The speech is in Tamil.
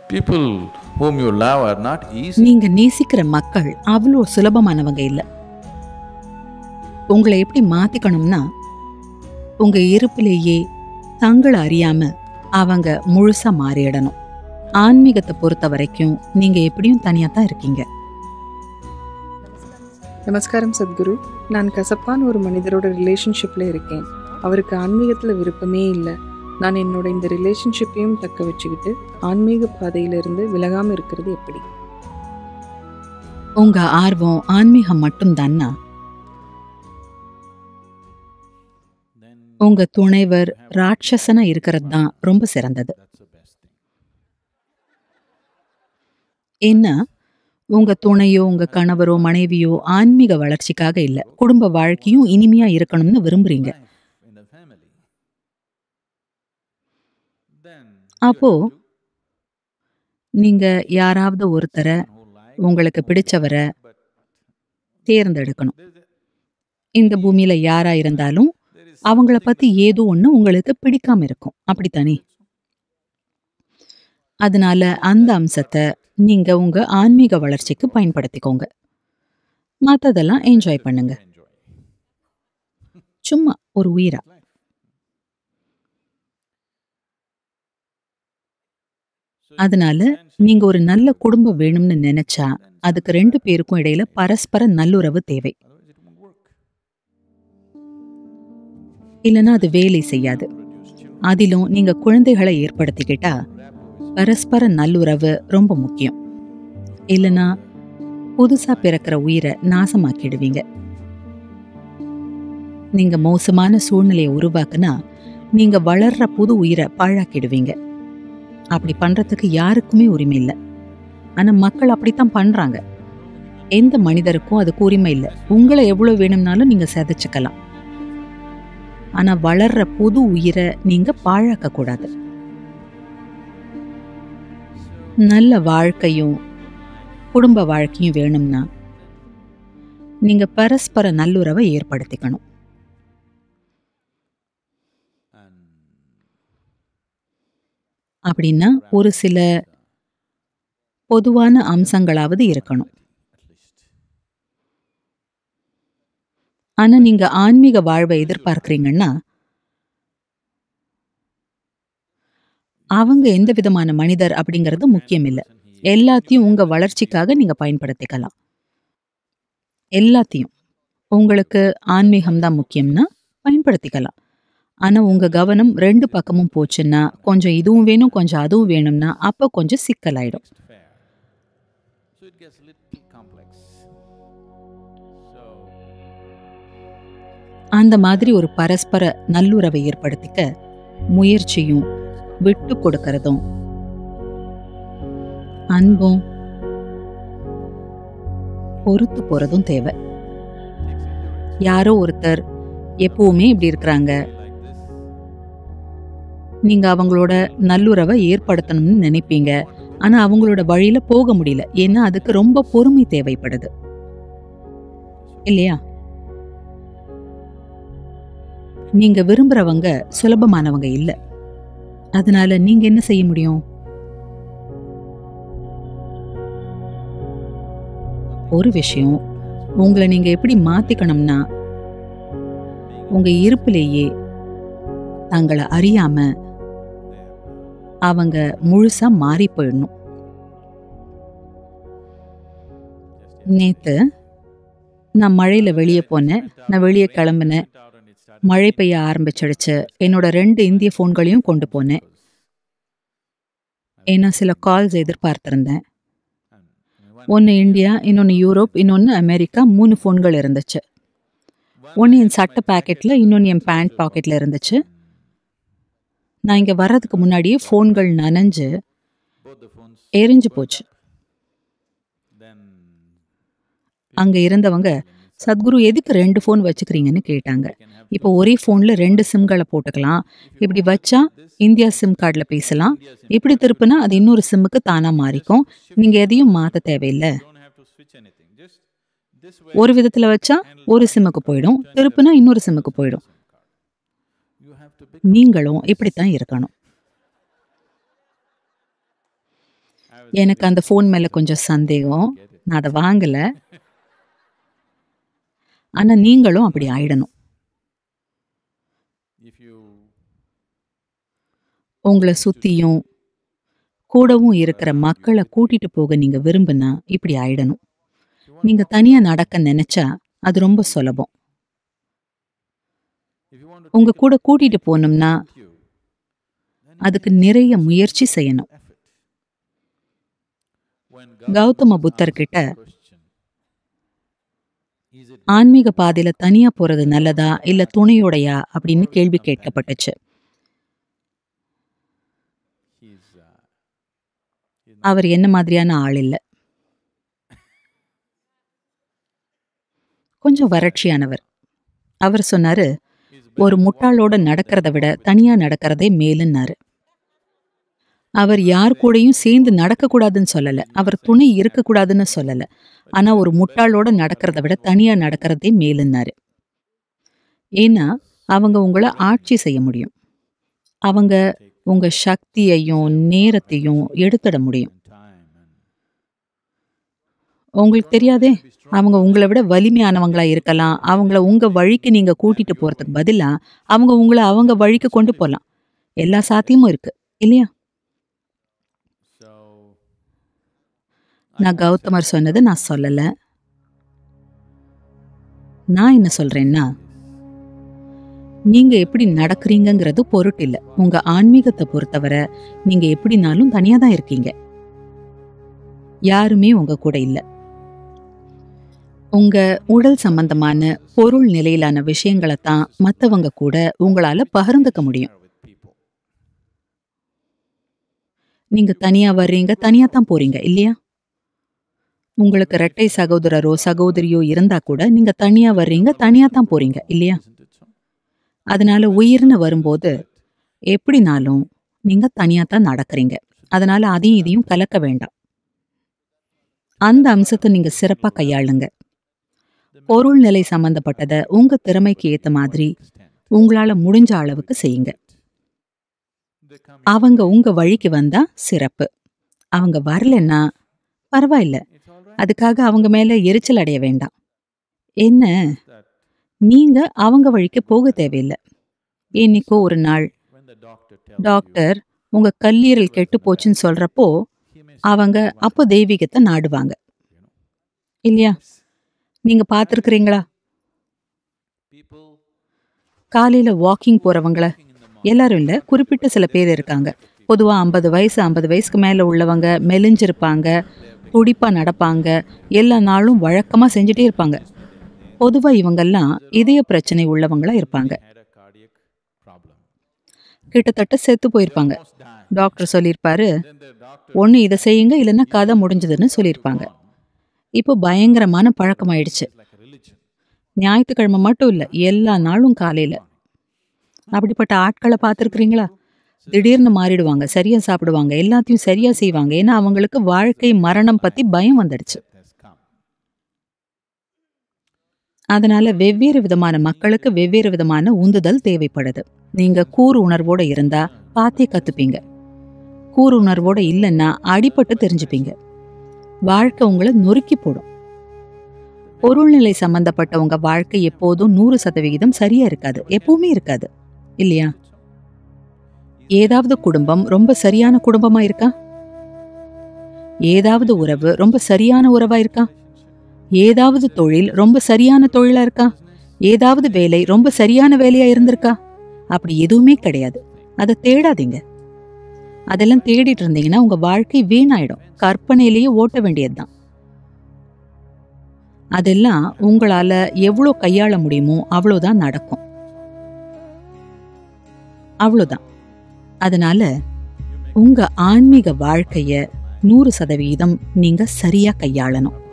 People whom you love are not easy. நீங்க நேசிக்கிற மக்கள் அவ்வளோ சுலபமானவங்க இல்ல உங்களை எப்படி மாத்திக்கணும்னா உங்க இருப்பிலேயே தங்களை அறியாம அவங்க முழுசா மாறிடணும் ஆன்மீகத்தை பொறுத்த வரைக்கும் நீங்க எப்படியும் தனியா தான் இருக்கீங்க நமஸ்காரம் சத்குரு நான் கசப்பான ஒரு மனிதரோட ரிலேஷன்ஷிப்பில் இருக்கேன் அவருக்கு ஆன்மீகத்தில் விருப்பமே இல்லை நான் என்னோட இந்த ரிலேஷன்ஷிப்பையும் தக்க வச்சுக்கிட்டு ஆன்மீக பாதையிலிருந்து விலகாமல் இருக்கிறது எப்படி உங்க ஆர்வம் ஆன்மீகம் மட்டும் தானா உங்க துணைவர் ராட்சசனா இருக்கிறது தான் ரொம்ப சிறந்தது ஏன்னா உங்க துணையோ உங்க கணவரோ மனைவியோ ஆன்மீக வளர்ச்சிக்காக இல்ல குடும்ப வாழ்க்கையும் இனிமையா இருக்கணும்னு விரும்புறீங்க In the family. Then அப்போ நீங்க யாராவது ஒருத்தரை உங்களுக்கு பிடிச்சவரை தேர்ந்தெடுக்கணும் இந்த பூமியில யாரா இருந்தாலும் அவங்கள பத்தி ஏதோ ஒண்ணு உங்களுக்கு பிடிக்காம இருக்கும் அப்படித்தானே அதனால அந்த அம்சத்தை நீங்க உங்க ஆன்மீக வளர்ச்சிக்கு பயன்படுத்திக்கோங்க மத்ததெல்லாம் என்ஜாய் பண்ணுங்க சும்மா ஒரு உயிரா அதனால நீங்க ஒரு நல்ல குடும்பம் வேணும்னு நினைச்சா அதுக்கு ரெண்டு பேருக்கும் இடையில பரஸ்பர நல்லுறவு தேவை இல்லைன்னா அது வேலை செய்யாது அதிலும் நீங்க குழந்தைகளை ஏற்படுத்திக்கிட்டா பரஸ்பர நல்லுறவு ரொம்ப முக்கியம் இல்லைன்னா புதுசா பிறக்கிற உயிரை நாசமாக்கிடுவீங்க நீங்க மோசமான சூழ்நிலையை உருவாக்குனா நீங்க வளர்ற புது உயிரை பாழாக்கிடுவீங்க அப்படி பண்றதுக்கு யாருக்குமே உரிமை இல்லை ஆனா மக்கள் அப்படித்தான் பண்றாங்க எந்த மனிதருக்கும் அதுக்கு உரிமை இல்லை உங்களை எவ்வளவு வேணும்னாலும் நீங்க செதைச்சுக்கலாம் ஆனா வளர்ற புது உயிரை நீங்க பாழாக்க கூடாது நல்ல வாழ்க்கையும் குடும்ப வாழ்க்கையும் வேணும்னா நீங்க பரஸ்பர நல்லுறவை ஏற்படுத்திக்கணும் அப்படின்னா ஒரு சில பொதுவான அம்சங்களாவது இருக்கணும் ஆனா நீங்க ஆன்மீக வாழ்வை எதிர்பார்க்கறீங்கன்னா அவங்க எந்த விதமான மனிதர் அப்படிங்கிறது முக்கியம் இல்லை எல்லாத்தையும் உங்க வளர்ச்சிக்காக நீங்க பயன்படுத்திக்கலாம் எல்லாத்தையும் உங்களுக்கு ஆன்மீகம் தான் முக்கியம்னா பயன்படுத்திக்கலாம் ஆனா உங்க கவனம் ரெண்டு பக்கமும் போச்சுன்னா கொஞ்சம் இதுவும் வேணும் கொஞ்சம் அதுவும் வேணும்னா அப்ப கொஞ்சம் சிக்கலாயிடும் fair. So it gets a little complex. So அந்த மாதிரி ஒரு பரஸ்பர நல்லுறவை ஏற்படுத்திக்க முயற்சியும் விட்டு கொடுக்கறதும் அன்பும் பொறுத்து போறதும் தேவை யாரோ ஒருத்தர் எப்பவுமே இப்படி இருக்கிறாங்க நீங்க அவங்களோட நல்லுறவை ஏற்படுத்தணும்னு நினைப்பீங்க ஆனா அவங்களோட வழியில போக முடியல ஏன்னா அதுக்கு ரொம்ப பொறுமை தேவைப்படுது இல்லையா நீங்க விரும்புறவங்க சுலபமானவங்க இல்ல அதனால நீங்க என்ன செய்ய முடியும் ஒரு விஷயம் உங்களை நீங்க எப்படி மாத்திக்கணும்னா உங்க இருப்பிலேயே தங்களை அறியாம அவங்க முழுசா மாறி போயிடணும் நேத்து நான் மழையில வெளியே போனேன் நான் வெளியே கிளம்புனேன் மழை பெய்ய ஆரம்பிச்சிடுச்சு என்னோட ரெண்டு இந்திய ஃபோன்களையும் கொண்டு போனேன் ஏன்னா சில கால்ஸ் எதிர்பார்த்திருந்தேன் ஒன்று இந்தியா இன்னொன்று யூரோப் இன்னொன்று அமெரிக்கா மூணு ஃபோன்கள் இருந்துச்சு ஒன்று என் சட்டை பாக்கெட்டில் இன்னொன்று என் பேண்ட் பாக்கெட்டில் இருந்துச்சு நான் இங்கே வர்றதுக்கு முன்னாடியே ஃபோன்கள் நனைஞ்சு both the phones எரிஞ்சு போச்சு then அங்கே இருந்தவங்க சத்குரு எதுக்கு ரெண்டு ஃபோன் வச்சுக்கிறீங்கன்னு கேட்டாங்க இப்போ ஒரே ஃபோனில் ரெண்டு சிம்களை போட்டுக்கலாம் இப்படி வச்சா இந்தியா சிம் கார்டில் பேசலாம் இப்படி திருப்புனா அது இன்னொரு சிம்முக்கு தானாக மாறிக்கும் நீங்கள் எதையும் மாற்ற தேவையில்லை don't have to switch anything. Just this way ஒரு விதத்தில் வச்சா ஒரு சிம்முக்கு போயிடும் திருப்புனா இன்னொரு சிம்முக்கு போயிடும் you have to pick நீங்களும் இப்படித்தான் இருக்கணும் I was எனக்கு அந்த ஃபோன் மேல கொஞ்சம் சந்தேகம் get it. நான் அதை வாங்கல ஆனா நீங்களும் அப்படி ஆயிடணும் If you உங்களை சுத்தியும் கூடவும் இருக்கிற மக்களை கூட்டிட்டு போக நீங்க விரும்புனா இப்படி ஆயிடணும் if you want நீங்க தனியா நடக்க நினைச்சா அது ரொம்ப சுலபம் if you want to உங்க take கூட கூட்டிட்டு போகணும்னா it with you, then you அதுக்கு நிறைய முயற்சி செய்யணும் effort. When Gautama was Buddha asked கிட்ட the question, "Is it ஆன்மீக பாதையில தனியா போறது நல்லதா இல்ல துணையோடையா அப்படின்னு கேள்வி கேட்கப்பட்டுச்சு he's, uh, he's not அவர் என்ன மாதிரியான ஆள் இல்ல கொஞ்சம் வறட்சியானவர் அவர் சொன்னாரு he's ஒரு முட்டாளோட நடக்கிறத விட தனியா நடக்கிறதே மேலுன்னாரு அவர் யார் கூடயும் சேர்ந்து நடக்கக்கூடாதுன்னு சொல்லல அவர் துணை இருக்கக்கூடாதுன்னு சொல்லல ஆனா ஒரு முட்டாளோட நடக்கிறத விட தனியா நடக்கிறதே மேலுன்னாரு ஏன்னா அவங்க உங்களை ஆட்சி செய்ய முடியும் அவங்க உங்க சக்தியையும் நேரத்தையும் எடுத்துட முடியும் in time and உங்களுக்கு தெரியாதே அவங்க உங்களை விட வலிமையானவங்களா இருக்கலாம் அவங்கள உங்க வழிக்கு நீங்க கூட்டிட்டு போறதுக்கு பதிலா அவங்க உங்களை அவங்க வழிக்கு கொண்டு போகலாம் எல்லா சாத்தியமும் இருக்கு இல்லையா so நான் கௌதமர் சொன்னதை நான் சொல்லல நான் என்ன சொல்றேன்னா நீங்க எப்படி நடக்கிறீங்கங்கிறது பொருட்டு இல்ல உங்க ஆன்மீகத்தை பொறுத்தவரை நீங்க எப்படினாலும் தனியா தான் இருக்கீங்க யாருமே உங்க கூட இல்ல உங்க உடல் சம்பந்தமான பொருள் நிலையிலான விஷயங்களை தான் மத்தவங்க கூட உங்களால பகிர்ந்துக்க முடியும் share with people நீங்க தனியா வர்றீங்க தனியா தான் போறீங்க இல்லையா உங்களுக்கு இரட்டை சகோதரரோ சகோதரியோ இருந்தா கூட நீங்க தனியா வர்றீங்க தனியா தான் போறீங்க இல்லையா isn't it so அதனால உயிர்னு வரும்போது எப்படினாலும் நீங்க தனியா தான் நடக்கிறீங்க அதனால அதையும் இதையும் கலக்க வேண்டாம் அந்த அம்சத்தை நீங்க சிறப்பா கையாளுங்க பொருள் நிலை சம்பந்தப்பட்டதை உங்க திறமைக்கு ஏத்த மாதிரி extent உங்களால முடிஞ்ச அளவுக்கு செய்யுங்க they come அவங்க உங்க வழிக்கு வந்தா சிறப்பு அவங்க வரலன்னா பரவாயில்ல it's all right அதுக்காக அவங்க மேல எரிச்சல் அடைய வேண்டாம் என்ன that நீங்க அவங்க வழிக்கு போக தேவையில்லை என்னைக்கோ ஒரு நாள் when the doctor tells doctor உங்க கல்லீரல் கெட்டு போச்சுன்னு சொல்றப்போ you he may அவங்க அப்போ தெய்வீகத்தை நாடுவாங்க you know இல்லையா நீங்க பார்த்துருக்கிறீங்களா people காலையில வாக்கிங் போறவங்கள in the morning எல்லாரும் இல்ல குறிப்பிட்ட சில பேர் இருக்காங்க பொதுவா ஐம்பது வயசு ஐம்பது வயசுக்கு மேல உள்ளவங்க மெலிஞ்சிருப்பாங்க துடிப்பா நடப்பாங்க எல்லா நாளும் வழக்கமா செஞ்சுட்டே இருப்பாங்க பொதுவா இவங்கெல்லாம் இதய பிரச்சனை உள்ளவங்களா இருப்பாங்க had a cardiac problem கிட்டத்தட்ட செத்து போயிருப்பாங்க almost died டாக்டர் சொல்லியிருப்பாரு then the doctor ஒன்று இதை செய்யுங்க இல்லைன்னா கதை முடிஞ்சதுன்னு சொல்லியிருப்பாங்க இப்போ பயங்கரமான பழக்கமாயிடுச்சு is like a religion ஞாயிற்றுக்கிழமை மட்டும் இல்லை எல்லா நாளும் காலையில அப்படிப்பட்ட ஆட்களை பார்த்துருக்குறீங்களா திடீர்னு மாறிடுவாங்க சரியா சாப்பிடுவாங்க எல்லாத்தையும் சரியா செய்வாங்க ஏன்னா அவங்களுக்கு வாழ்க்கை மரணம் பத்தி பயம் வந்துடுச்சு has come அதனால வெவ்வேறு விதமான மக்களுக்கு வெவ்வேறு விதமான உந்துதல் தேவைப்படுது நீங்க கூறு உணர்வோட இருந்தா பார்த்தே கத்துப்பீங்க கூறு உணர்வோட இல்லைன்னா அடிபட்டு தெரிஞ்சுப்பீங்க வாழ்க்கை உங்களை நொறுக்கி போடும் பொருள்நிலை சம்பந்தப்பட்ட உங்க வாழ்க்கை எப்போதும் நூறு சதவிகிதம் சரியா இருக்காது எப்பவுமே இருக்காது இல்லையா ஏதாவது குடும்பம் ரொம்ப சரியான குடும்பமா இருக்கா ஏதாவது உறவு ரொம்ப சரியான உறவா இருக்கா ஏதாவது தொழில் ரொம்ப சரியான தொழிலா இருக்கா ஏதாவது வேலை ரொம்ப சரியான வேலையா இருந்திருக்கா அப்படி எதுவுமே கிடையாது அதை தேடாதீங்க அதெல்லாம் தேடிட்டு இருந்தீங்கன்னா உங்க வாழ்க்கை வீணாயிடும் கற்பனையிலேயே ஓட்ட வேண்டியதுதான் அதெல்லாம் உங்களால எவ்வளோ கையாள முடியுமோ அவ்வளோதான் நடக்கும் அவ்வளோதான் அதனால உங்க ஆன்மீக வாழ்க்கைய நூறு சதவீதம் நீங்க சரியா கையாளணும்